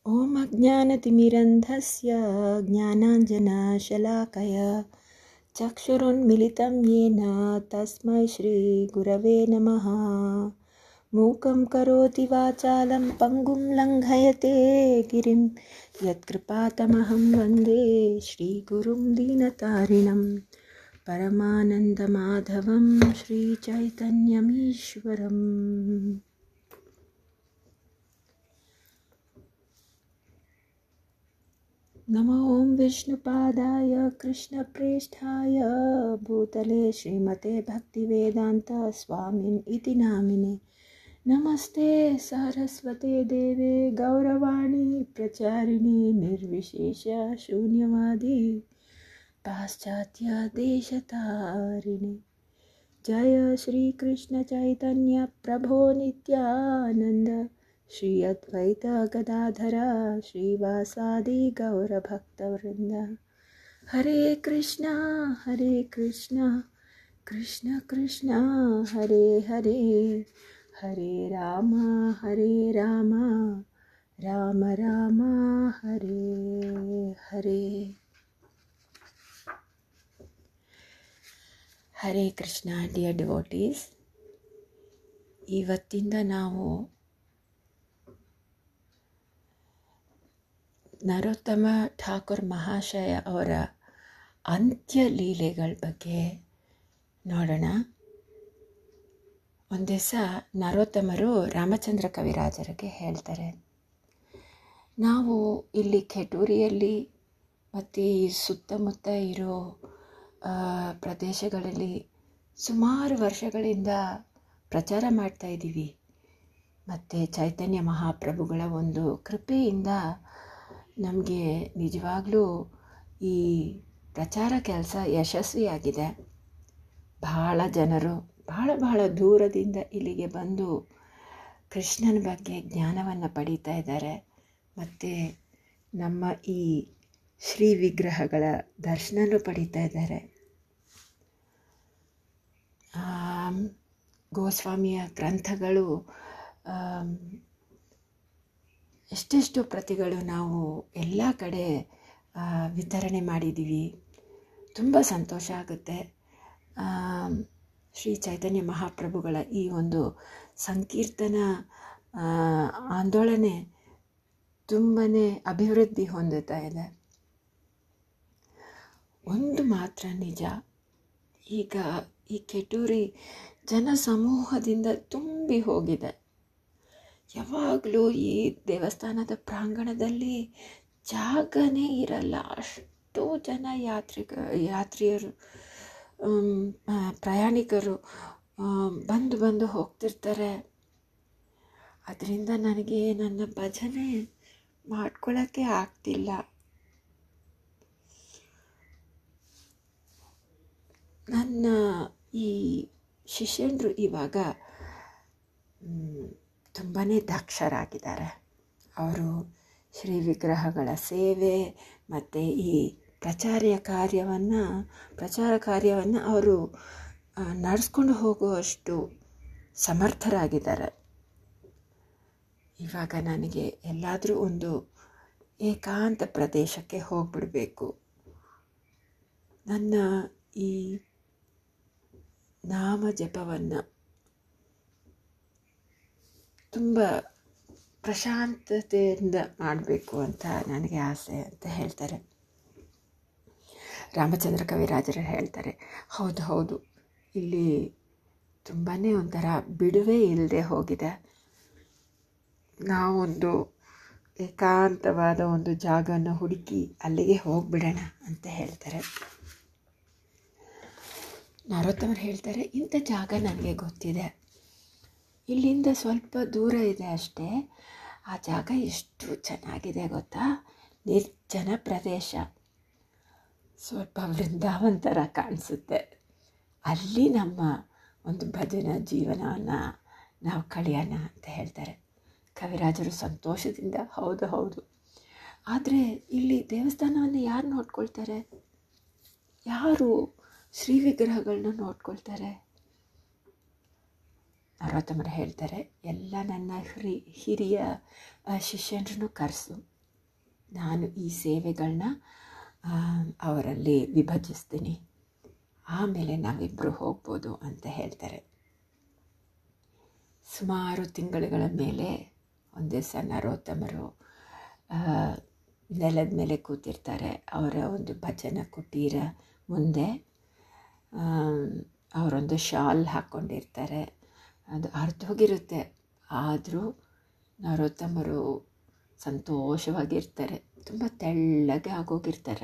ॐ अज्ञानतिमिरन्धस्य ज्ञानाञ्जनशलाकय चक्षुरुन्मिलितं येन तस्मै श्रीगुरवे नमः मूकं करोति वाचालं पङ्गुं लङ्घयते गिरिं यत्कृपातमहं वन्दे श्रीगुरुं दीनतारिणं परमानन्दमाधवं श्रीचैतन्यमीश्वरम् नमो ॐ विष्णुपादाय कृष्णप्रेष्ठाय भूतले श्रीमते भक्तिवेदान्तस्वामिन् इति नामिने नमस्ते सरस्वते देवे गौरवाणी प्रचारिणि निर्विशेषशून्यवादी पाश्चात्यदेशतारिणि जय श्रीकृष्णचैतन्यप्रभो नित्यानन्द श्री अद्वैत गदाधर श्रीवासादि गौरभक्तवृन्द हरे कृष्ण हरे कृष्ण कृष्ण कृष्ण हरे हरे हरे राम हरे राम राम राम हरे हरे ಹರೇ ಕೃಷ್ಣ ಡಿಯರ್ ಡಿವೋಟೀಸ್ ಇವತ್ತಿಂದ ನಾವು ನರೋತ್ತಮ ಠಾಕೂರ್ ಮಹಾಶಯ ಅವರ ಅಂತ್ಯ ಲೀಲೆಗಳ ಬಗ್ಗೆ ನೋಡೋಣ ಒಂದು ದಿವಸ ನರೋತ್ತಮರು ರಾಮಚಂದ್ರ ಕವಿರಾಜರಿಗೆ ಹೇಳ್ತಾರೆ ನಾವು ಇಲ್ಲಿ ಖೆಟೂರಿಯಲ್ಲಿ ಮತ್ತು ಈ ಸುತ್ತಮುತ್ತ ಇರೋ ಪ್ರದೇಶಗಳಲ್ಲಿ ಸುಮಾರು ವರ್ಷಗಳಿಂದ ಪ್ರಚಾರ ಮಾಡ್ತಾ ಇದ್ದೀವಿ ಮತ್ತು ಚೈತನ್ಯ ಮಹಾಪ್ರಭುಗಳ ಒಂದು ಕೃಪೆಯಿಂದ ನಮಗೆ ನಿಜವಾಗ್ಲೂ ಈ ಪ್ರಚಾರ ಕೆಲಸ ಯಶಸ್ವಿಯಾಗಿದೆ ಬಹಳ ಜನರು ಬಹಳ ಬಹಳ ದೂರದಿಂದ ಇಲ್ಲಿಗೆ ಬಂದು ಕೃಷ್ಣನ ಬಗ್ಗೆ ಜ್ಞಾನವನ್ನು ಪಡೀತಾ ಇದ್ದಾರೆ ಮತ್ತು ನಮ್ಮ ಈ ಶ್ರೀ ವಿಗ್ರಹಗಳ ದರ್ಶನನೂ ಪಡೀತಾ ಇದ್ದಾರೆ ಗೋಸ್ವಾಮಿಯ ಗ್ರಂಥಗಳು ಎಷ್ಟೆಷ್ಟು ಪ್ರತಿಗಳು ನಾವು ಎಲ್ಲ ಕಡೆ ವಿತರಣೆ ಮಾಡಿದ್ದೀವಿ ತುಂಬ ಸಂತೋಷ ಆಗುತ್ತೆ ಶ್ರೀ ಚೈತನ್ಯ ಮಹಾಪ್ರಭುಗಳ ಈ ಒಂದು ಸಂಕೀರ್ತನ ಆಂದೋಲನೆ ತುಂಬಾ ಅಭಿವೃದ್ಧಿ ಹೊಂದುತ್ತಾ ಇದೆ ಒಂದು ಮಾತ್ರ ನಿಜ ಈಗ ಈ ಕೆಟೂರಿ ಜನ ಸಮೂಹದಿಂದ ತುಂಬಿ ಹೋಗಿದೆ ಯಾವಾಗಲೂ ಈ ದೇವಸ್ಥಾನದ ಪ್ರಾಂಗಣದಲ್ಲಿ ಜಾಗನೇ ಇರಲ್ಲ ಅಷ್ಟು ಜನ ಯಾತ್ರಿಕ ಯಾತ್ರಿಯರು ಪ್ರಯಾಣಿಕರು ಬಂದು ಬಂದು ಹೋಗ್ತಿರ್ತಾರೆ ಅದರಿಂದ ನನಗೆ ನನ್ನ ಭಜನೆ ಮಾಡ್ಕೊಳ್ಳೋಕ್ಕೆ ಆಗ್ತಿಲ್ಲ ನನ್ನ ಈ ಶಿಷ್ಯಂದರು ಇವಾಗ ತುಂಬಾ ದಕ್ಷರಾಗಿದ್ದಾರೆ ಅವರು ಶ್ರೀ ವಿಗ್ರಹಗಳ ಸೇವೆ ಮತ್ತು ಈ ಪ್ರಚಾರ ಕಾರ್ಯವನ್ನು ಪ್ರಚಾರ ಕಾರ್ಯವನ್ನು ಅವರು ನಡೆಸ್ಕೊಂಡು ಹೋಗುವಷ್ಟು ಸಮರ್ಥರಾಗಿದ್ದಾರೆ ಇವಾಗ ನನಗೆ ಎಲ್ಲಾದರೂ ಒಂದು ಏಕಾಂತ ಪ್ರದೇಶಕ್ಕೆ ಹೋಗಿಬಿಡಬೇಕು ನನ್ನ ಈ ನಾಮ ಜಪವನ್ನು ತುಂಬ ಪ್ರಶಾಂತತೆಯಿಂದ ಮಾಡಬೇಕು ಅಂತ ನನಗೆ ಆಸೆ ಅಂತ ಹೇಳ್ತಾರೆ ರಾಮಚಂದ್ರ ಕವಿರಾಜರು ಹೇಳ್ತಾರೆ ಹೌದು ಹೌದು ಇಲ್ಲಿ ತುಂಬಾ ಒಂಥರ ಬಿಡುವೇ ಇಲ್ಲದೆ ಹೋಗಿದೆ ನಾವೊಂದು ಏಕಾಂತವಾದ ಒಂದು ಜಾಗವನ್ನು ಹುಡುಕಿ ಅಲ್ಲಿಗೆ ಹೋಗಿಬಿಡೋಣ ಅಂತ ಹೇಳ್ತಾರೆ ನರೋತ್ತಮರು ಹೇಳ್ತಾರೆ ಇಂಥ ಜಾಗ ನನಗೆ ಗೊತ್ತಿದೆ ಇಲ್ಲಿಂದ ಸ್ವಲ್ಪ ದೂರ ಇದೆ ಅಷ್ಟೇ ಆ ಜಾಗ ಎಷ್ಟು ಚೆನ್ನಾಗಿದೆ ಗೊತ್ತಾ ನಿರ್ಜನ ಪ್ರದೇಶ ಸ್ವಲ್ಪ ವೃಂದಾವನ್ ಥರ ಕಾಣಿಸುತ್ತೆ ಅಲ್ಲಿ ನಮ್ಮ ಒಂದು ಭಜನ ಜೀವನವನ್ನು ನಾವು ಕಳೆಯೋಣ ಅಂತ ಹೇಳ್ತಾರೆ ಕವಿರಾಜರು ಸಂತೋಷದಿಂದ ಹೌದು ಹೌದು ಆದರೆ ಇಲ್ಲಿ ದೇವಸ್ಥಾನವನ್ನು ಯಾರು ನೋಡ್ಕೊಳ್ತಾರೆ ಯಾರು ಶ್ರೀ ವಿಗ್ರಹಗಳನ್ನ ನೋಡ್ಕೊಳ್ತಾರೆ ನರೋತ್ತಮರು ಹೇಳ್ತಾರೆ ಎಲ್ಲ ನನ್ನ ಹಿರಿ ಹಿರಿಯ ಶಿಷ್ಯನರನ್ನು ಕರೆಸು ನಾನು ಈ ಸೇವೆಗಳನ್ನ ಅವರಲ್ಲಿ ವಿಭಜಿಸ್ತೀನಿ ಆಮೇಲೆ ನಾವಿಬ್ಬರು ಹೋಗ್ಬೋದು ಅಂತ ಹೇಳ್ತಾರೆ ಸುಮಾರು ತಿಂಗಳುಗಳ ಮೇಲೆ ಒಂದು ದಿವಸ ನರೋತ್ತಮರು ನೆಲದ ಮೇಲೆ ಕೂತಿರ್ತಾರೆ ಅವರ ಒಂದು ಭಜನ ಕುಟೀರ ಮುಂದೆ ಅವರೊಂದು ಶಾಲ್ ಹಾಕ್ಕೊಂಡಿರ್ತಾರೆ ಅದು ಅರ್ಧೋಗಿರುತ್ತೆ ಆದರೂ ನರೋತ್ತಮರು ಸಂತೋಷವಾಗಿರ್ತಾರೆ ತುಂಬ ತೆಳ್ಳಗೆ ಆಗೋಗಿರ್ತಾರೆ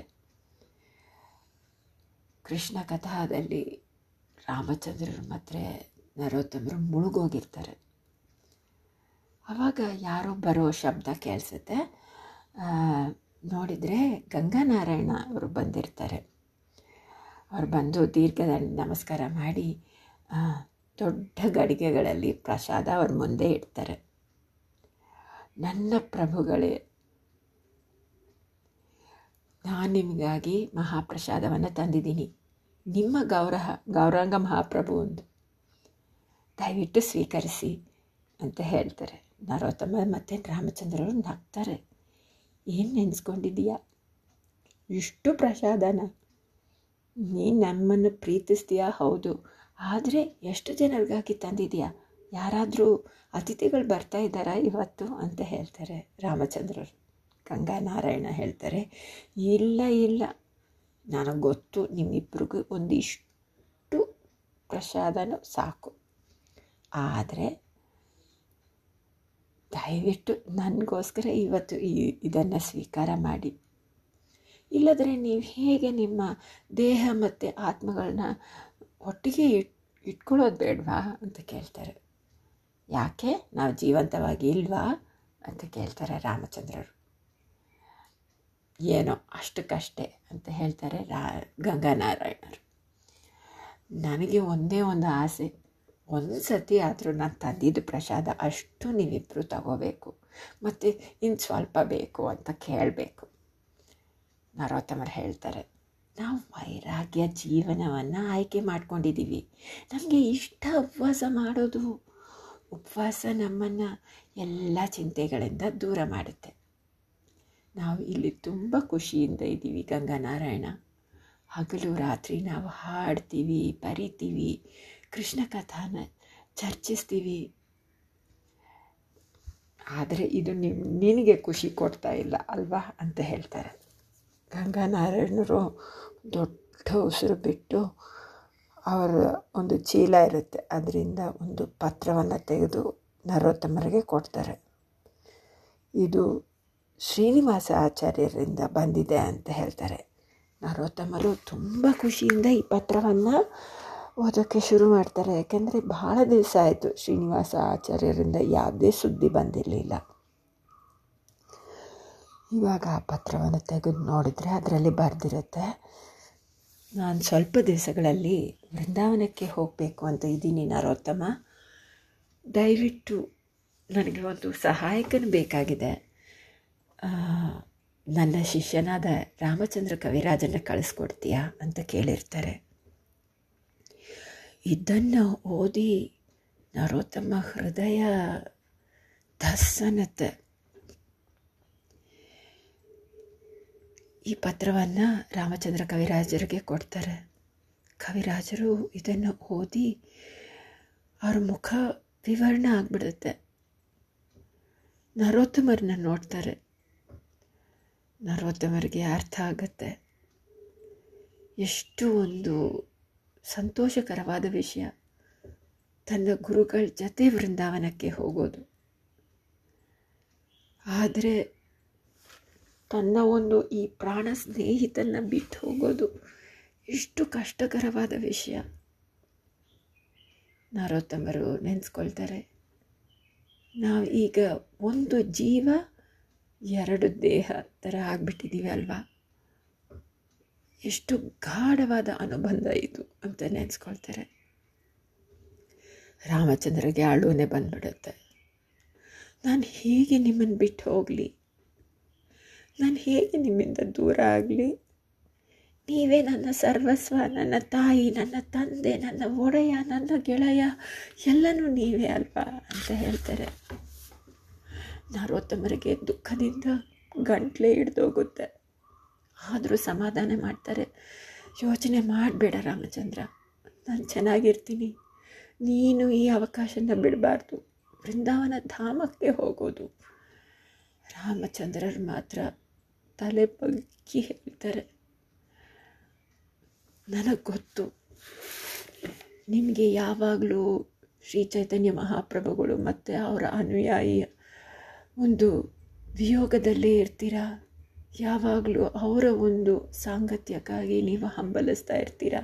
ಕೃಷ್ಣ ಕಥಾದಲ್ಲಿ ರಾಮಚಂದ್ರರು ಮತ್ತು ನರೋತ್ತಮರು ಮುಳುಗೋಗಿರ್ತಾರೆ ಆವಾಗ ಯಾರೋ ಬರೋ ಶಬ್ದ ಕೇಳಿಸುತ್ತೆ ನೋಡಿದರೆ ಗಂಗಾನಾರಾಯಣ ಅವರು ಬಂದಿರ್ತಾರೆ ಅವ್ರು ಬಂದು ದೀರ್ಘದಂಡ ನಮಸ್ಕಾರ ಮಾಡಿ ದೊಡ್ಡ ಗಡಿಗೆಗಳಲ್ಲಿ ಪ್ರಸಾದ ಅವ್ರ ಮುಂದೆ ಇಡ್ತಾರೆ ನನ್ನ ಪ್ರಭುಗಳೇ ನಾನು ನಿಮಗಾಗಿ ಮಹಾಪ್ರಸಾದವನ್ನು ತಂದಿದ್ದೀನಿ ನಿಮ್ಮ ಗೌರವ ಗೌರಾಂಗ ಮಹಾಪ್ರಭು ಒಂದು ದಯವಿಟ್ಟು ಸ್ವೀಕರಿಸಿ ಅಂತ ಹೇಳ್ತಾರೆ ನರೋತ್ತಮ ಮತ್ತು ರಾಮಚಂದ್ರರು ನಗ್ತಾರೆ ಏನು ನೆನೆಸ್ಕೊಂಡಿದೀಯಾ ಇಷ್ಟು ಪ್ರಸಾದನ ನೀನು ನಮ್ಮನ್ನು ಪ್ರೀತಿಸ್ತೀಯಾ ಹೌದು ಆದರೆ ಎಷ್ಟು ಜನರಿಗಾಗಿ ತಂದಿದೆಯಾ ಯಾರಾದರೂ ಅತಿಥಿಗಳು ಬರ್ತಾ ಇದ್ದಾರಾ ಇವತ್ತು ಅಂತ ಹೇಳ್ತಾರೆ ರಾಮಚಂದ್ರರು ಗಂಗಾನಾರಾಯಣ ಹೇಳ್ತಾರೆ ಇಲ್ಲ ಇಲ್ಲ ನನಗೆ ಗೊತ್ತು ನಿಮ್ಮಿಬ್ರಿಗೂ ಒಂದಿಷ್ಟು ಪ್ರಸಾದನೂ ಸಾಕು ಆದರೆ ದಯವಿಟ್ಟು ನನಗೋಸ್ಕರ ಇವತ್ತು ಈ ಇದನ್ನು ಸ್ವೀಕಾರ ಮಾಡಿ ಇಲ್ಲದ್ರೆ ನೀವು ಹೇಗೆ ನಿಮ್ಮ ದೇಹ ಮತ್ತು ಆತ್ಮಗಳನ್ನ ಒಟ್ಟಿಗೆ ಇಟ್ ಇಟ್ಕೊಳ್ಳೋದು ಬೇಡವಾ ಅಂತ ಕೇಳ್ತಾರೆ ಯಾಕೆ ನಾವು ಜೀವಂತವಾಗಿ ಇಲ್ವಾ ಅಂತ ಕೇಳ್ತಾರೆ ರಾಮಚಂದ್ರರು ಏನೋ ಅಷ್ಟಕ್ಕಷ್ಟೇ ಅಂತ ಹೇಳ್ತಾರೆ ರಾ ಗಂಗಾನಾರಾಯಣರು ನನಗೆ ಒಂದೇ ಒಂದು ಆಸೆ ಒಂದು ಸತಿ ಆದರೂ ನಾನು ತಂದಿದ್ದು ಪ್ರಸಾದ ಅಷ್ಟು ನೀವಿಬ್ಬರು ತಗೋಬೇಕು ಮತ್ತು ಇನ್ನು ಸ್ವಲ್ಪ ಬೇಕು ಅಂತ ಕೇಳಬೇಕು ನರೋತ್ತಮರು ಹೇಳ್ತಾರೆ ನಾವು ವೈರಾಗ್ಯ ಜೀವನವನ್ನು ಆಯ್ಕೆ ಮಾಡ್ಕೊಂಡಿದ್ದೀವಿ ನಮಗೆ ಇಷ್ಟ ಉಪವಾಸ ಮಾಡೋದು ಉಪವಾಸ ನಮ್ಮನ್ನು ಎಲ್ಲ ಚಿಂತೆಗಳಿಂದ ದೂರ ಮಾಡುತ್ತೆ ನಾವು ಇಲ್ಲಿ ತುಂಬ ಖುಷಿಯಿಂದ ಇದ್ದೀವಿ ಗಂಗಾನಾರಾಯಣ ಹಗಲು ರಾತ್ರಿ ನಾವು ಹಾಡ್ತೀವಿ ಬರಿತೀವಿ ಕೃಷ್ಣ ಕಥಾನ ಚರ್ಚಿಸ್ತೀವಿ ಆದರೆ ಇದು ನಿಮ್ ನಿನಗೆ ಖುಷಿ ಕೊಡ್ತಾ ಇಲ್ಲ ಅಲ್ವಾ ಅಂತ ಹೇಳ್ತಾರೆ ಗಂಗಾನಾರಾಯಣರು ದೊಡ್ಡ ಉಸಿರು ಬಿಟ್ಟು ಅವರ ಒಂದು ಚೀಲ ಇರುತ್ತೆ ಅದರಿಂದ ಒಂದು ಪತ್ರವನ್ನು ತೆಗೆದು ನರೋತ್ತಮರಿಗೆ ಕೊಡ್ತಾರೆ ಇದು ಶ್ರೀನಿವಾಸ ಆಚಾರ್ಯರಿಂದ ಬಂದಿದೆ ಅಂತ ಹೇಳ್ತಾರೆ ನರೋತ್ತಮರು ತುಂಬ ಖುಷಿಯಿಂದ ಈ ಪತ್ರವನ್ನು ಓದೋಕ್ಕೆ ಶುರು ಮಾಡ್ತಾರೆ ಯಾಕೆಂದರೆ ಬಹಳ ದಿವಸ ಆಯಿತು ಶ್ರೀನಿವಾಸ ಆಚಾರ್ಯರಿಂದ ಯಾವುದೇ ಸುದ್ದಿ ಬಂದಿರಲಿಲ್ಲ ಇವಾಗ ಆ ಪತ್ರವನ್ನು ತೆಗೆದು ನೋಡಿದರೆ ಅದರಲ್ಲಿ ಬರೆದಿರುತ್ತೆ ನಾನು ಸ್ವಲ್ಪ ದಿವಸಗಳಲ್ಲಿ ವೃಂದಾವನಕ್ಕೆ ಹೋಗಬೇಕು ಅಂತ ಇದ್ದೀನಿ ನರೋತ್ತಮ ದಯವಿಟ್ಟು ನನಗೆ ಒಂದು ಸಹಾಯಕನು ಬೇಕಾಗಿದೆ ನನ್ನ ಶಿಷ್ಯನಾದ ರಾಮಚಂದ್ರ ಕವಿರಾಜನ ಕಳಿಸ್ಕೊಡ್ತೀಯಾ ಅಂತ ಕೇಳಿರ್ತಾರೆ ಇದನ್ನು ಓದಿ ನರೋತ್ತಮ ಹೃದಯ ಧಸ್ ಅನ್ನತ್ತೆ ಈ ಪತ್ರವನ್ನು ರಾಮಚಂದ್ರ ಕವಿರಾಜರಿಗೆ ಕೊಡ್ತಾರೆ ಕವಿರಾಜರು ಇದನ್ನು ಓದಿ ಅವ್ರ ಮುಖ ವಿವರಣೆ ಆಗಿಬಿಡುತ್ತೆ ನರೋತ್ತಮರನ್ನ ನೋಡ್ತಾರೆ ನರೋತ್ತಮರಿಗೆ ಅರ್ಥ ಆಗುತ್ತೆ ಎಷ್ಟು ಒಂದು ಸಂತೋಷಕರವಾದ ವಿಷಯ ತನ್ನ ಗುರುಗಳ ಜೊತೆ ವೃಂದಾವನಕ್ಕೆ ಹೋಗೋದು ಆದರೆ ತನ್ನ ಒಂದು ಈ ಪ್ರಾಣ ಸ್ನೇಹಿತನ ಬಿಟ್ಟು ಹೋಗೋದು ಎಷ್ಟು ಕಷ್ಟಕರವಾದ ವಿಷಯ ನರೋತ್ತಮರು ನೆನೆಸ್ಕೊಳ್ತಾರೆ ನಾವು ಈಗ ಒಂದು ಜೀವ ಎರಡು ದೇಹ ಥರ ಆಗಿಬಿಟ್ಟಿದ್ದೀವಿ ಅಲ್ವಾ ಎಷ್ಟು ಗಾಢವಾದ ಅನುಬಂಧ ಇದು ಅಂತ ನೆನೆಸ್ಕೊಳ್ತಾರೆ ರಾಮಚಂದ್ರಗೆ ಅಳುವನೆ ಬಂದ್ಬಿಡುತ್ತೆ ನಾನು ಹೇಗೆ ನಿಮ್ಮನ್ನು ಬಿಟ್ಟು ಹೋಗಲಿ ನಾನು ಹೇಗೆ ನಿಮ್ಮಿಂದ ದೂರ ಆಗಲಿ ನೀವೇ ನನ್ನ ಸರ್ವಸ್ವ ನನ್ನ ತಾಯಿ ನನ್ನ ತಂದೆ ನನ್ನ ಒಡೆಯ ನನ್ನ ಗೆಳೆಯ ಎಲ್ಲನೂ ನೀವೇ ಅಲ್ವಾ ಅಂತ ಹೇಳ್ತಾರೆ ನರೋತ್ತಮರಿಗೆ ದುಃಖದಿಂದ ಗಂಟ್ಲೆ ಹಿಡ್ದೋಗುತ್ತೆ ಆದರೂ ಸಮಾಧಾನ ಮಾಡ್ತಾರೆ ಯೋಚನೆ ಮಾಡಬೇಡ ರಾಮಚಂದ್ರ ನಾನು ಚೆನ್ನಾಗಿರ್ತೀನಿ ನೀನು ಈ ಅವಕಾಶನ ಬಿಡಬಾರ್ದು ಬೃಂದಾವನ ಧಾಮಕ್ಕೆ ಹೋಗೋದು ರಾಮಚಂದ್ರರು ಮಾತ್ರ ತಲೆ ಬಗ್ಗಿ ಹೇಳ್ತಾರೆ ನನಗೆ ಗೊತ್ತು ನಿಮಗೆ ಯಾವಾಗಲೂ ಶ್ರೀ ಚೈತನ್ಯ ಮಹಾಪ್ರಭುಗಳು ಮತ್ತು ಅವರ ಅನುಯಾಯಿ ಒಂದು ವಿಯೋಗದಲ್ಲೇ ಇರ್ತೀರಾ ಯಾವಾಗಲೂ ಅವರ ಒಂದು ಸಾಂಗತ್ಯಕ್ಕಾಗಿ ನೀವು ಹಂಬಲಿಸ್ತಾ ಇರ್ತೀರ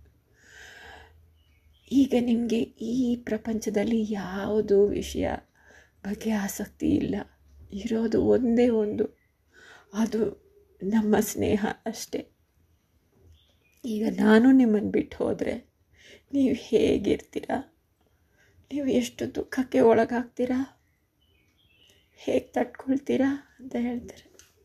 ಈಗ ನಿಮಗೆ ಈ ಪ್ರಪಂಚದಲ್ಲಿ ಯಾವುದೂ ವಿಷಯ ಬಗ್ಗೆ ಆಸಕ್ತಿ ಇಲ್ಲ ಇರೋದು ಒಂದೇ ಒಂದು ಅದು ನಮ್ಮ ಸ್ನೇಹ ಅಷ್ಟೇ ಈಗ ನಾನು ನಿಮ್ಮನ್ನು ಬಿಟ್ಟು ಹೋದರೆ ನೀವು ಹೇಗಿರ್ತೀರಾ ನೀವು ಎಷ್ಟು ದುಃಖಕ್ಕೆ ಒಳಗಾಗ್ತೀರಾ ಹೇಗೆ ತಟ್ಕೊಳ್ತೀರಾ ಅಂತ ಹೇಳ್ತಾರೆ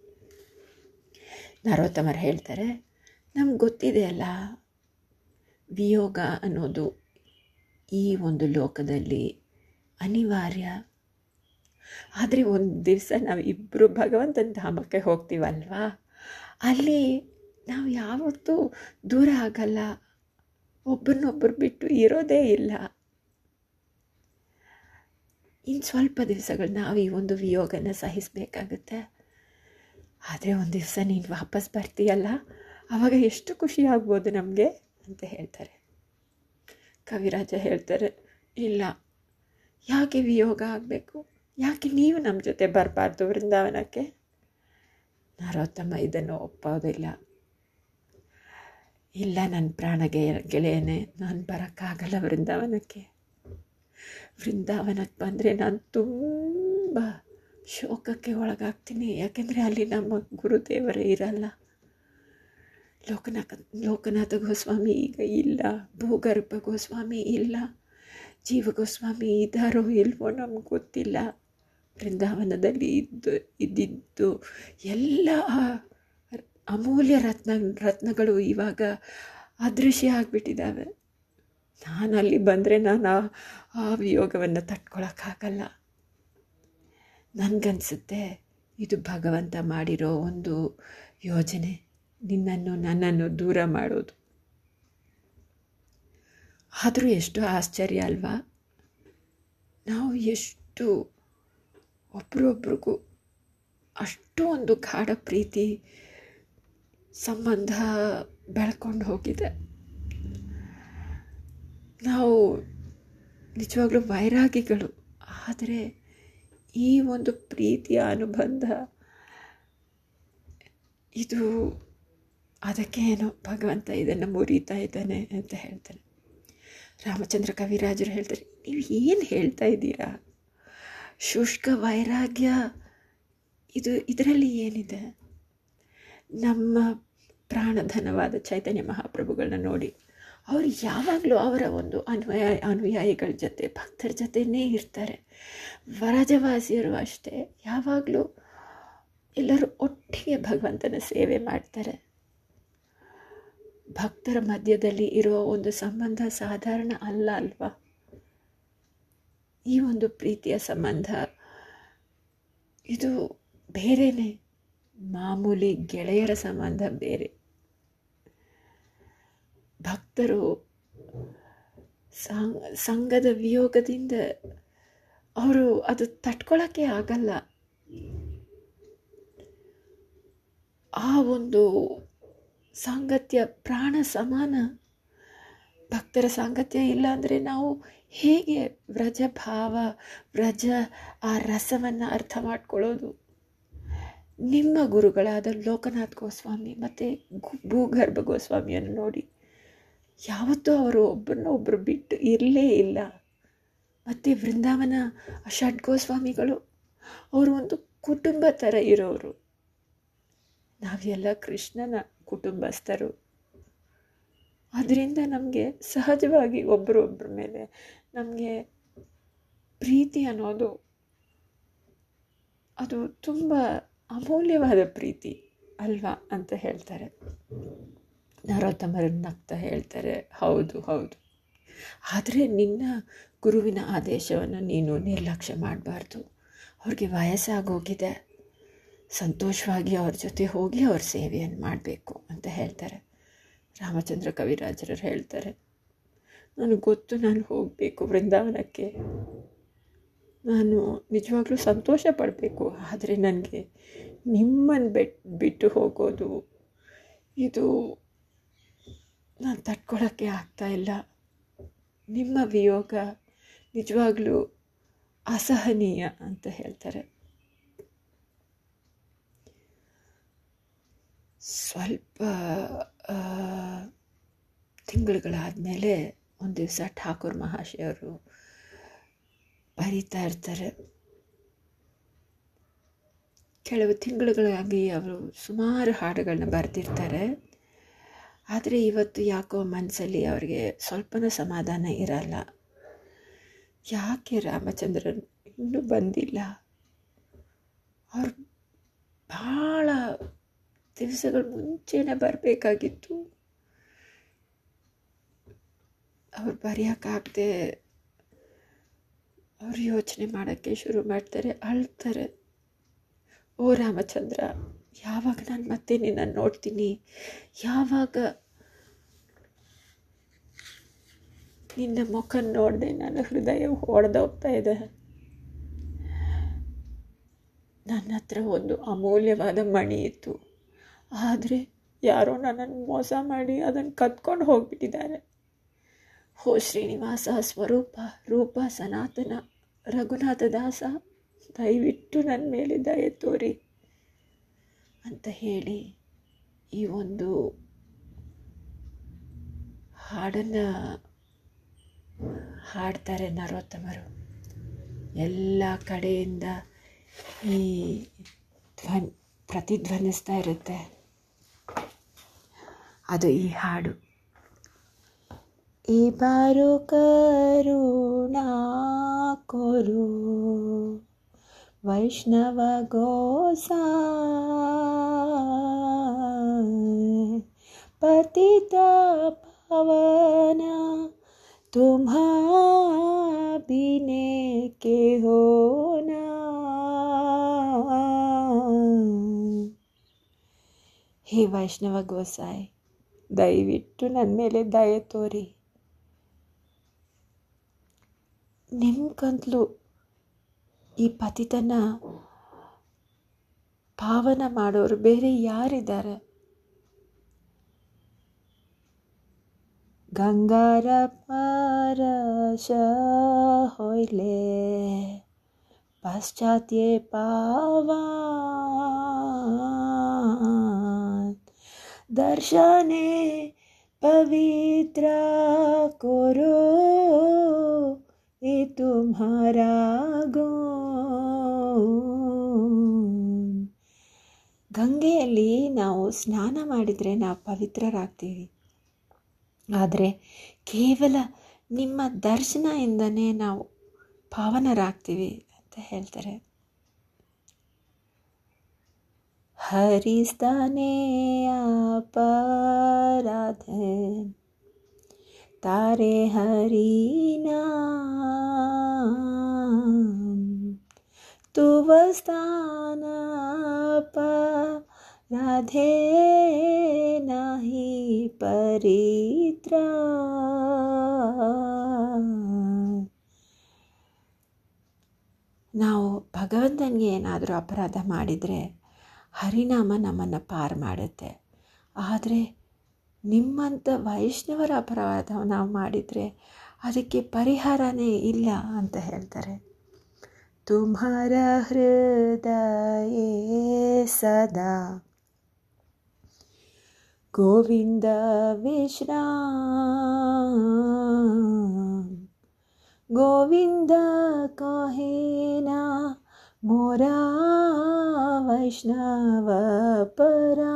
ನರೋತ್ತಮರು ಹೇಳ್ತಾರೆ ನಮ್ಗೆ ಗೊತ್ತಿದೆ ಅಲ್ಲ ವಿಯೋಗ ಅನ್ನೋದು ಈ ಒಂದು ಲೋಕದಲ್ಲಿ ಅನಿವಾರ್ಯ ಆದರೆ ಒಂದು ದಿವಸ ನಾವು ಇಬ್ಬರು ಭಗವಂತನ ಧಾಮಕ್ಕೆ ಹೋಗ್ತೀವಲ್ವಾ ಅಲ್ಲಿ ನಾವು ಯಾವತ್ತೂ ದೂರ ಆಗಲ್ಲ ಒಬ್ಬರನ್ನೊಬ್ಬರು ಬಿಟ್ಟು ಇರೋದೇ ಇಲ್ಲ ಇನ್ನು ಸ್ವಲ್ಪ ದಿವಸಗಳು ನಾವು ಈ ಒಂದು ವಿಯೋಗನ ಸಹಿಸಬೇಕಾಗುತ್ತೆ ಆದರೆ ಒಂದು ದಿವಸ ನೀನು ವಾಪಸ್ ಬರ್ತೀಯಲ್ಲ ಆವಾಗ ಎಷ್ಟು ಖುಷಿ ಆಗ್ಬೋದು ನಮಗೆ ಅಂತ ಹೇಳ್ತಾರೆ ಕವಿರಾಜ ಹೇಳ್ತಾರೆ ಇಲ್ಲ ಯಾಕೆ ವಿಯೋಗ ಆಗಬೇಕು ಯಾಕೆ ನೀವು ನಮ್ಮ ಜೊತೆ ಬರಬಾರ್ದು ವೃಂದಾವನಕ್ಕೆ ನರೋತ್ತಮ ಇದನ್ನು ಒಪ್ಪೋದಿಲ್ಲ ಇಲ್ಲ ನನ್ನ ಪ್ರಾಣ ಗೆಯ ಗೆಳೆಯನೇ ನಾನು ಬರೋಕ್ಕಾಗಲ್ಲ ವೃಂದಾವನಕ್ಕೆ ವೃಂದಾವನಕ್ಕೆ ಬಂದರೆ ನಾನು ತುಂಬ ಶೋಕಕ್ಕೆ ಒಳಗಾಗ್ತೀನಿ ಯಾಕೆಂದರೆ ಅಲ್ಲಿ ನಮ್ಮ ಗುರುದೇವರೇ ಇರಲ್ಲ ಲೋಕನಾಥ ಲೋಕನಾಥ ಗೋಸ್ವಾಮಿ ಈಗ ಇಲ್ಲ ಭೂಗರ್ಭ ಗೋಸ್ವಾಮಿ ಇಲ್ಲ ಜೀವ ಗೋಸ್ವಾಮಿ ಇದ್ದಾರೋ ಇಲ್ವೋ ನಮ್ಗೆ ಗೊತ್ತಿಲ್ಲ ಬೃಂದಾವನದಲ್ಲಿ ಇದ್ದು ಇದ್ದಿದ್ದು ಎಲ್ಲ ಅಮೂಲ್ಯ ರತ್ನ ರತ್ನಗಳು ಇವಾಗ ಅದೃಶ್ಯ ಆಗಿಬಿಟ್ಟಿದ್ದಾವೆ ನಾನು ಅಲ್ಲಿ ಬಂದರೆ ನಾನು ಆ ಆ ವಿಯೋಗವನ್ನು ತಟ್ಕೊಳಕ್ಕಾಗಲ್ಲ ನನಗನ್ಸುತ್ತೆ ಇದು ಭಗವಂತ ಮಾಡಿರೋ ಒಂದು ಯೋಜನೆ ನಿನ್ನನ್ನು ನನ್ನನ್ನು ದೂರ ಮಾಡೋದು ಆದರೂ ಎಷ್ಟು ಆಶ್ಚರ್ಯ ಅಲ್ವಾ ನಾವು ಎಷ್ಟು ಒಬ್ರೊಬ್ರಿಗೂ ಅಷ್ಟು ಒಂದು ಗಾಢ ಪ್ರೀತಿ ಸಂಬಂಧ ಬೆಳ್ಕೊಂಡು ಹೋಗಿದೆ ನಾವು ನಿಜವಾಗ್ಲೂ ವೈರಾಗಿಗಳು ಆದರೆ ಈ ಒಂದು ಪ್ರೀತಿಯ ಅನುಬಂಧ ಇದು ಅದಕ್ಕೆ ಏನೋ ಭಗವಂತ ಇದನ್ನು ಮುರಿತಾ ಇದ್ದಾನೆ ಅಂತ ಹೇಳ್ತಾನೆ ರಾಮಚಂದ್ರ ಕವಿರಾಜರು ಹೇಳ್ತಾರೆ ನೀವು ಏನು ಹೇಳ್ತಾ ಇದ್ದೀರಾ ಶುಷ್ಕ ವೈರಾಗ್ಯ ಇದು ಇದರಲ್ಲಿ ಏನಿದೆ ನಮ್ಮ ಪ್ರಾಣಧನವಾದ ಚೈತನ್ಯ ಮಹಾಪ್ರಭುಗಳನ್ನ ನೋಡಿ ಅವರು ಯಾವಾಗಲೂ ಅವರ ಒಂದು ಅನುಯಾಯ ಅನುಯಾಯಿಗಳ ಜೊತೆ ಭಕ್ತರ ಜೊತೆನೇ ಇರ್ತಾರೆ ವರಜವಾಸಿಯರು ಅಷ್ಟೇ ಯಾವಾಗಲೂ ಎಲ್ಲರೂ ಒಟ್ಟಿಗೆ ಭಗವಂತನ ಸೇವೆ ಮಾಡ್ತಾರೆ ಭಕ್ತರ ಮಧ್ಯದಲ್ಲಿ ಇರುವ ಒಂದು ಸಂಬಂಧ ಸಾಧಾರಣ ಅಲ್ಲ ಅಲ್ವಾ ಈ ಒಂದು ಪ್ರೀತಿಯ ಸಂಬಂಧ ಇದು ಬೇರೆಯೇ ಮಾಮೂಲಿ ಗೆಳೆಯರ ಸಂಬಂಧ ಬೇರೆ ಭಕ್ತರು ಸಂಘದ ವಿಯೋಗದಿಂದ ಅವರು ಅದು ತಟ್ಕೊಳ್ಳೋಕ್ಕೆ ಆಗಲ್ಲ ಆ ಒಂದು ಸಾಂಗತ್ಯ ಪ್ರಾಣ ಸಮಾನ ಭಕ್ತರ ಸಾಂಗತ್ಯ ಇಲ್ಲ ಅಂದರೆ ನಾವು ಹೇಗೆ ವ್ರಜ ಭಾವ ವ್ರಜ ಆ ರಸವನ್ನು ಅರ್ಥ ಮಾಡ್ಕೊಳ್ಳೋದು ನಿಮ್ಮ ಗುರುಗಳಾದ ಲೋಕನಾಥ್ ಗೋಸ್ವಾಮಿ ಮತ್ತು ಭೂಗರ್ಭ ಗೋಸ್ವಾಮಿಯನ್ನು ನೋಡಿ ಯಾವತ್ತೂ ಅವರು ಒಬ್ಬರನ್ನ ಒಬ್ಬರು ಬಿಟ್ಟು ಇರಲೇ ಇಲ್ಲ ಮತ್ತು ವೃಂದಾವನ ಷಡ್ ಗೋಸ್ವಾಮಿಗಳು ಅವರು ಒಂದು ಕುಟುಂಬ ಥರ ಇರೋರು ನಾವೆಲ್ಲ ಕೃಷ್ಣನ ಕುಟುಂಬಸ್ಥರು ಅದರಿಂದ ನಮಗೆ ಸಹಜವಾಗಿ ಒಬ್ಬರೊಬ್ಬರ ಮೇಲೆ ನಮಗೆ ಪ್ರೀತಿ ಅನ್ನೋದು ಅದು ತುಂಬ ಅಮೂಲ್ಯವಾದ ಪ್ರೀತಿ ಅಲ್ವಾ ಅಂತ ಹೇಳ್ತಾರೆ ನರೋತ್ತಮರು ನಗ್ತಾ ಹೇಳ್ತಾರೆ ಹೌದು ಹೌದು ಆದರೆ ನಿನ್ನ ಗುರುವಿನ ಆದೇಶವನ್ನು ನೀನು ನಿರ್ಲಕ್ಷ್ಯ ಮಾಡಬಾರ್ದು ಅವ್ರಿಗೆ ವಯಸ್ಸಾಗೋಗಿದೆ ಸಂತೋಷವಾಗಿ ಅವ್ರ ಜೊತೆ ಹೋಗಿ ಅವ್ರ ಸೇವೆಯನ್ನು ಮಾಡಬೇಕು ಅಂತ ಹೇಳ್ತಾರೆ ರಾಮಚಂದ್ರ ಕವಿರಾಜರು ಹೇಳ್ತಾರೆ ನನಗೆ ಗೊತ್ತು ನಾನು ಹೋಗಬೇಕು ವೃಂದಾವನಕ್ಕೆ ನಾನು ನಿಜವಾಗ್ಲೂ ಸಂತೋಷ ಪಡಬೇಕು ಆದರೆ ನನಗೆ ನಿಮ್ಮನ್ನು ಬೆಟ್ ಬಿಟ್ಟು ಹೋಗೋದು ಇದು ನಾನು ತಡ್ಕೊಳ್ಳೋಕ್ಕೆ ಆಗ್ತಾ ಇಲ್ಲ ನಿಮ್ಮ ವಿಯೋಗ ನಿಜವಾಗ್ಲೂ ಅಸಹನೀಯ ಅಂತ ಹೇಳ್ತಾರೆ ಸ್ವಲ್ಪ ತಿಂಗಳುಗಳಾದಮೇಲೆ ಒಂದು ದಿವಸ ಠಾಕೂರ್ ಮಹಾಶಯವರು ಬರೀತಾ ಇರ್ತಾರೆ ಕೆಲವು ತಿಂಗಳುಗಳಾಗಿ ಅವರು ಸುಮಾರು ಹಾಡುಗಳನ್ನ ಬರೆದಿರ್ತಾರೆ ಆದರೆ ಇವತ್ತು ಯಾಕೋ ಮನಸ್ಸಲ್ಲಿ ಅವರಿಗೆ ಸ್ವಲ್ಪನೂ ಸಮಾಧಾನ ಇರಲ್ಲ ಯಾಕೆ ರಾಮಚಂದ್ರನ್ ಇನ್ನೂ ಬಂದಿಲ್ಲ ಅವ್ರು ಭಾಳ ದಿವಸಗಳ ಮುಂಚೆನೇ ಬರಬೇಕಾಗಿತ್ತು ಅವ್ರು ಬರೆಯೋಕ್ಕಾಗದೆ ಅವ್ರು ಯೋಚನೆ ಮಾಡೋಕ್ಕೆ ಶುರು ಮಾಡ್ತಾರೆ ಅಳ್ತಾರೆ ಓ ರಾಮಚಂದ್ರ ಯಾವಾಗ ನಾನು ಮತ್ತೆ ನಿನ್ನನ್ನು ನೋಡ್ತೀನಿ ಯಾವಾಗ ನಿನ್ನ ಮುಖ ನೋಡಿದೆ ನನ್ನ ಹೃದಯ ಹೊಡೆದೋಗ್ತಾ ಇದೆ ನನ್ನ ಹತ್ರ ಒಂದು ಅಮೂಲ್ಯವಾದ ಮಣಿ ಇತ್ತು ಆದರೆ ಯಾರೋ ನನ್ನನ್ನು ಮೋಸ ಮಾಡಿ ಅದನ್ನು ಕತ್ಕೊಂಡು ಹೋಗ್ಬಿಟ್ಟಿದ್ದಾರೆ ಹೋ ಶ್ರೀನಿವಾಸ ಸ್ವರೂಪ ರೂಪ ಸನಾತನ ರಘುನಾಥ ದಾಸ ದಯವಿಟ್ಟು ನನ್ನ ಮೇಲೆ ದಯೆ ತೋರಿ ಅಂತ ಹೇಳಿ ಈ ಒಂದು ಹಾಡನ್ನು ಹಾಡ್ತಾರೆ ನರೋತ್ತಮರು ಎಲ್ಲ ಕಡೆಯಿಂದ ಈ ಧ್ವನ್ ಪ್ರತಿಧ್ವನಿಸ್ತಾ ಇರುತ್ತೆ ಅದು ಈ ಹಾಡು ಈ ಬಾರು ಕರುಣಾ ಕೊರು ವೈಷ್ಣವ ಗೋಸಾ ಪತಿತ ಪವನ तुम्हा बिने के होना ಹೇ ವೈಷ್ಣವ ಗೋಸಾಯ್ ದಯವಿಟ್ಟು ನನ್ನ ಮೇಲೆ ದಯೆ ತೋರಿ ನಿಮ್ಗಂತಲೂ ಈ ಪತಿತನ ಪಾವನ ಮಾಡೋರು ಬೇರೆ ಯಾರಿದ್ದಾರೆ ಗಂಗಾರ ಪಾರಶ ಹೊಯ್ಲೆ ಪಾಶ್ಚಾತ್ಯೆ ಪಾವಾನ್ ದರ್ಶನೆ ಪವಿತ್ರ ಕೊರೋ ಈ ತುಮ್ಹಾರ ಗೋನ್ ಗಂಗೆಯಲ್ಲಿ ನಾವು ಸ್ನಾನ ಮಾಡಿದರೆ ನಾವು ಪವಿತ್ರರಾಗ್ತೀವಿ ಆದರೆ ಕೇವಲ ನಿಮ್ಮ ದರ್ಶನದಿಂದನೇ ನಾವು ಪಾವನರಾಗ್ತೀವಿ ಅಂತ ಹೇಳ್ತಾರೆ ಹರಿಸ್ತಾನೆ ಅಪರಾಧ ತಾರೆ ಹರಿನಾ ತುವಸ್ತಾನ ರಾಧೆ ನಾಹಿ ಪರಿತ್ರ ನಾವು ಭಗವಂತನಿಗೆ ಏನಾದರೂ ಅಪರಾಧ ಮಾಡಿದರೆ ಹರಿನಾಮ ನಮ್ಮನ್ನು ಪಾರು ಮಾಡುತ್ತೆ ಆದರೆ ನಿಮ್ಮಂಥ ವೈಷ್ಣವರ ಅಪರಾಧ ನಾವು ಮಾಡಿದರೆ ಅದಕ್ಕೆ ಪರಿಹಾರನೇ ಇಲ್ಲ ಅಂತ ಹೇಳ್ತಾರೆ ತುಮ್ಹಾರ ಹೃದಯ ಸದಾ ಗೋವಿಂದ ವಿಶ್ರಾಮ್ ಗೋವಿಂದ ಕಹೇನಾ मोरा वैष्णव ಪರಾ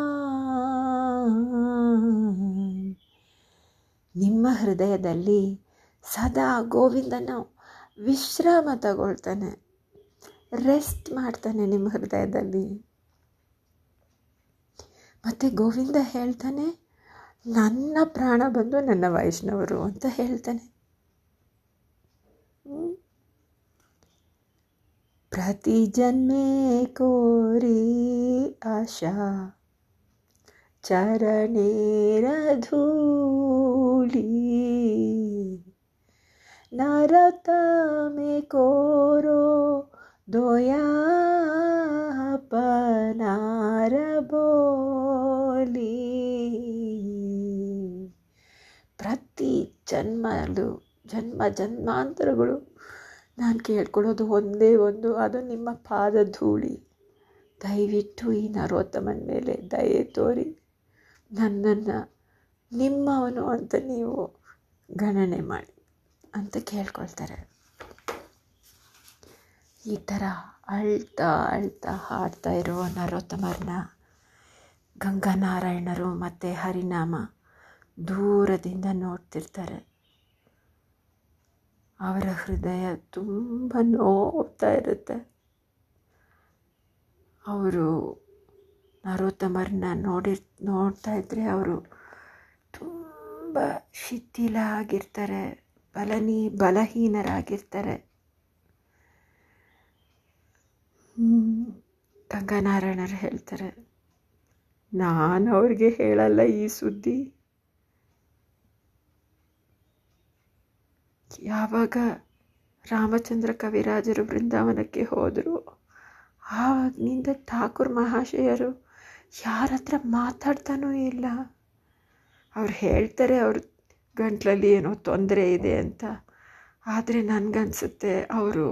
ನಿಮ್ಮ ಹೃದಯದಲ್ಲಿ ಸದಾ ಗೋವಿಂದನ ವಿಶ್ರಾಮ ತಗೊಳ್ತಾನೆ ರೆಸ್ಟ್ ಮಾಡ್ತಾನೆ ನಿಮ್ಮ ಹೃದಯದಲ್ಲಿ ಮತ್ತು ಗೋವಿಂದ ಹೇಳ್ತಾನೆ ನನ್ನ ಪ್ರಾಣ ಬಂದು ನನ್ನ ವೈಷ್ಣವರು ಅಂತ ಹೇಳ್ತಾನೆ ಪ್ರತಿ ಜನ್ಮೆ ಕೋರಿ ಆಶಾ ಚರಣೇರ ಧೂಳಿ ನರತಮೆ ಕೋರೋ ದೋಯಾ ಪನಾರ ಬೋಲಿ ಪ್ರತಿ ಜನ್ಮಲು ಜನ್ಮ ಜನ್ಮಾಂತರಗಳು ನಾನು ಕೇಳ್ಕೊಳ್ಳೋದು ಒಂದೇ ಒಂದು ಅದು ನಿಮ್ಮ ಪಾದ ಧೂಳಿ ದಯವಿಟ್ಟು ಈ ನರೋತ್ತಮನ ಮೇಲೆ ದಯೆ ತೋರಿ ನನ್ನನ್ನು ನಿಮ್ಮವನು ಅಂತ ನೀವು ಗಣನೆ ಮಾಡಿ ಅಂತ ಕೇಳ್ಕೊಳ್ತಾರೆ ಈ ಥರ ಅಳ್ತಾ ಅಳ್ತಾ ಹಾಡ್ತಾ ಇರುವ ನರೋತ್ತಮರನ್ನ ಗಂಗಾನಾರಾಯಣರು ಮತ್ತು ಹರಿನಾಮ ದೂರದಿಂದ ನೋಡ್ತಿರ್ತಾರೆ ಅವರ ಹೃದಯ ತುಂಬ ನೋವ್ತಾ ಇರುತ್ತೆ ಅವರು ನರೋತ್ತಮರನ್ನ ನೋಡಿ ನೋಡ್ತಾ ಇದ್ದರೆ ಅವರು ತುಂಬ ಶಿಥಿಲ ಆಗಿರ್ತಾರೆ ಬಲನಿ ಬಲಹೀನರಾಗಿರ್ತಾರೆ ಗಂಗಾನಾರಾಯಣರು ಹೇಳ್ತಾರೆ ನಾನು ಅವ್ರಿಗೆ ಹೇಳಲ್ಲ ಈ ಸುದ್ದಿ ಯಾವಾಗ ರಾಮಚಂದ್ರ ಕವಿರಾಜರು ಬೃಂದಾವನಕ್ಕೆ ಹೋದರು ಆವಾಗಿನಿಂದ ಠಾಕೂರ್ ಮಹಾಶಯರು ಯಾರ ಹತ್ರ ಮಾತಾಡ್ತಾನೂ ಇಲ್ಲ ಅವ್ರು ಹೇಳ್ತಾರೆ ಅವ್ರ ಗಂಟ್ಲಲ್ಲಿ ಏನೋ ತೊಂದರೆ ಇದೆ ಅಂತ ಆದರೆ ನನಗನ್ಸುತ್ತೆ ಅವರು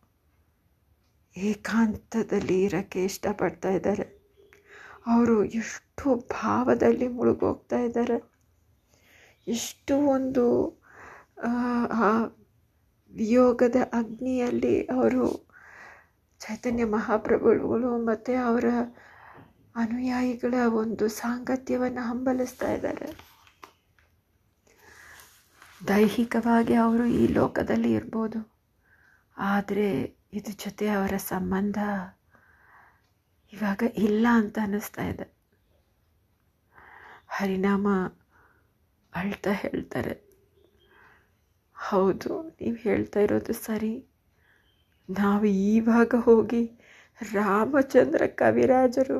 ಏಕಾಂತದಲ್ಲಿ ಇರೋಕ್ಕೆ ಇಷ್ಟಪಡ್ತಾ ಇದ್ದಾರೆ ಅವರು ಎಷ್ಟು ಭಾವದಲ್ಲಿ ಮುಳುಗೋಗ್ತಾ ಇದ್ದಾರೆ ಎಷ್ಟು ಒಂದು ಆ ವಿಯೋಗದ ಅಗ್ನಿಯಲ್ಲಿ ಅವರು ಚೈತನ್ಯ ಮಹಾಪ್ರಭುಗಳು ಮತ್ತು ಅವರ ಅನುಯಾಯಿಗಳ ಒಂದು ಸಾಂಗತ್ಯವನ್ನು ಹಂಬಲಿಸ್ತಾ ಇದ್ದಾರೆ ದೈಹಿಕವಾಗಿ ಅವರು ಈ ಲೋಕದಲ್ಲಿ ಇರ್ಬೋದು ಆದರೆ ಇದ್ರ ಜೊತೆ ಅವರ ಸಂಬಂಧ ಇವಾಗ ಇಲ್ಲ ಅಂತ ಅನ್ನಿಸ್ತಾ ಇದೆ ಹರಿನಾಮ ಅಳ್ತಾ ಹೇಳ್ತಾರೆ ಹೌದು ನೀವು ಹೇಳ್ತಾ ಇರೋದು ಸರಿ ನಾವು ಈವಾಗ ಹೋಗಿ ರಾಮಚಂದ್ರ ಕವಿರಾಜರು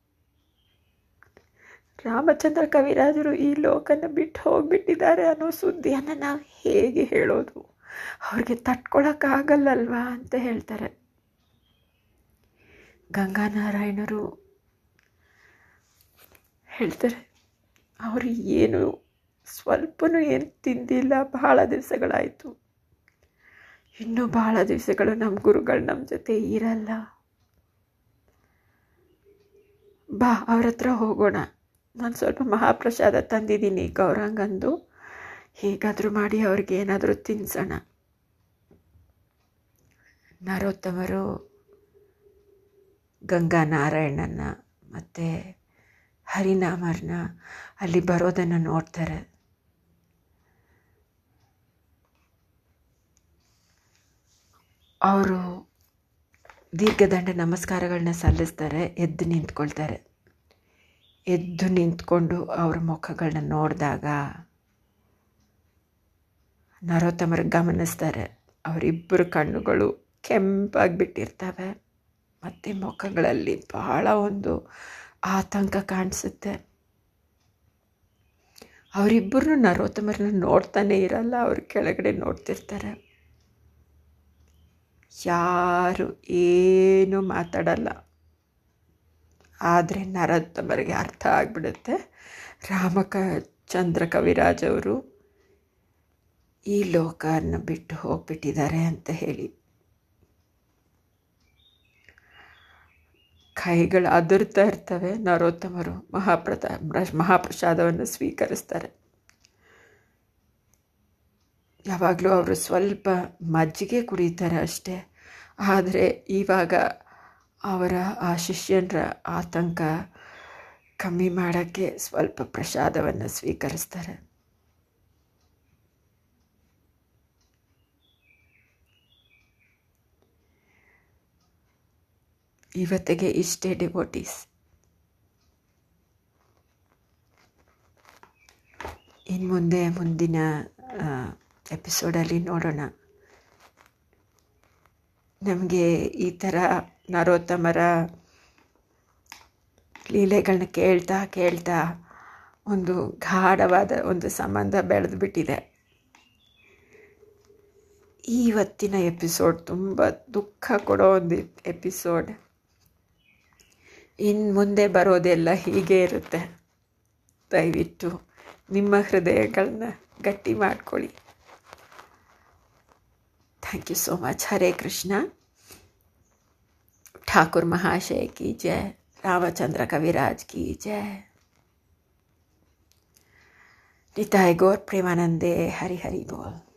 ರಾಮಚಂದ್ರ ಕವಿರಾಜರು ಈ ಲೋಕನ ಬಿಟ್ಟು ಹೋಗಿಬಿಟ್ಟಿದ್ದಾರೆ ಅನ್ನೋ ಸುದ್ದಿಯನ್ನು ನಾವು ಹೇಗೆ ಹೇಳೋದು ಅವ್ರಿಗೆ ತಟ್ಕೊಳಕ್ಕಾಗಲ್ಲಲ್ವಾ ಅಂತ ಹೇಳ್ತಾರೆ ಗಂಗಾನಾರಾಯಣರು ಹೇಳ್ತಾರೆ ಅವರು ಏನು ಸ್ವಲ್ಪನೂ ಏನು ತಿಂದಿಲ್ಲ ಬಹಳ ದಿವಸಗಳಾಯಿತು ಇನ್ನೂ ಬಹಳ ದಿವಸಗಳು ನಮ್ಮ ಗುರುಗಳು ನಮ್ಮ ಜೊತೆ ಇರಲ್ಲ ಬಾ ಅವ್ರ ಹತ್ರ ಹೋಗೋಣ ನಾನು ಸ್ವಲ್ಪ ಮಹಾಪ್ರಸಾದ ತಂದಿದ್ದೀನಿ ಗೌರಂಗಂದು ಹೇಗಾದರೂ ಮಾಡಿ ಅವ್ರಿಗೆ ಏನಾದರೂ ತಿನ್ಸೋಣ ನರೋತ್ತಮರು ಗಂಗಾನಾರಾಯಣನ ಮತ್ತು ಹರಿನಾಮರನ್ನ ಅಲ್ಲಿ ಬರೋದನ್ನು ನೋಡ್ತಾರೆ ಅವರು ದೀರ್ಘದಂಡ ನಮಸ್ಕಾರಗಳನ್ನ ಸಲ್ಲಿಸ್ತಾರೆ ಎದ್ದು ನಿಂತ್ಕೊಳ್ತಾರೆ ಎದ್ದು ನಿಂತ್ಕೊಂಡು ಅವ್ರ ಮುಖಗಳನ್ನ ನೋಡಿದಾಗ ನರೋತ್ತಮರು ಗಮನಿಸ್ತಾರೆ ಅವರಿಬ್ಬರು ಕಣ್ಣುಗಳು ಕೆಂಪಾಗಿಬಿಟ್ಟಿರ್ತವೆ ಮತ್ತು ಮುಖಗಳಲ್ಲಿ ಬಹಳ ಒಂದು ಆತಂಕ ಕಾಣಿಸುತ್ತೆ ಅವರಿಬ್ಬರು ನರೋತ್ತಮರನ್ನ ನೋಡ್ತಾನೆ ಇರಲ್ಲ ಅವ್ರ ಕೆಳಗಡೆ ನೋಡ್ತಿರ್ತಾರೆ ಯಾರು ಏನು ಮಾತಾಡಲ್ಲ ಆದರೆ ನರೋತ್ತಮರಿಗೆ ಅರ್ಥ ಆಗಿಬಿಡುತ್ತೆ ರಾಮಕ ಚಂದ್ರ ಕವಿರಾಜ್ ಅವರು ಈ ಲೋಕನ ಬಿಟ್ಟು ಹೋಗ್ಬಿಟ್ಟಿದ್ದಾರೆ ಅಂತ ಹೇಳಿ ಕೈಗಳು ಅದರ್ತಾ ಇರ್ತವೆ ನರೋತ್ತಮರು ಮಹಾಪ್ರತ ಮಹಾಪ್ರಸಾದವನ್ನು ಸ್ವೀಕರಿಸ್ತಾರೆ ಯಾವಾಗಲೂ ಅವರು ಸ್ವಲ್ಪ ಮಜ್ಜಿಗೆ ಕುಡಿತಾರೆ ಅಷ್ಟೇ ಆದರೆ ಇವಾಗ ಅವರ ಆ ಶಿಷ್ಯನರ ಆತಂಕ ಕಮ್ಮಿ ಮಾಡೋಕ್ಕೆ ಸ್ವಲ್ಪ ಪ್ರಸಾದವನ್ನು ಸ್ವೀಕರಿಸ್ತಾರೆ ಇವತ್ತಿಗೆ ಇಷ್ಟೇ ಡಿವೋಟೀಸ್ ಇನ್ನು ಮುಂದೆ ಮುಂದಿನ ಎಪಿಸೋಡಲ್ಲಿ ನೋಡೋಣ ನಮಗೆ ಈ ಥರ ನರೋತ್ತಮರ ಲೀಲೆಗಳನ್ನ ಕೇಳ್ತಾ ಕೇಳ್ತಾ ಒಂದು ಗಾಢವಾದ ಒಂದು ಸಂಬಂಧ ಬೆಳೆದು ಬಿಟ್ಟಿದೆ ಇವತ್ತಿನ ಎಪಿಸೋಡ್ ತುಂಬ ದುಃಖ ಕೊಡೋ ಒಂದು ಎಪಿಸೋಡ್ ಇನ್ನು ಮುಂದೆ ಬರೋದೆಲ್ಲ ಹೀಗೆ ಇರುತ್ತೆ ದಯವಿಟ್ಟು ನಿಮ್ಮ ಹೃದಯಗಳನ್ನ ಗಟ್ಟಿ ಮಾಡ್ಕೊಳ್ಳಿ thank you so much Hare Krishna Thakur महाशय की जय रामचंद्र कविराज की जय निताय गौर प्रेमानंदे हरि हरि बोल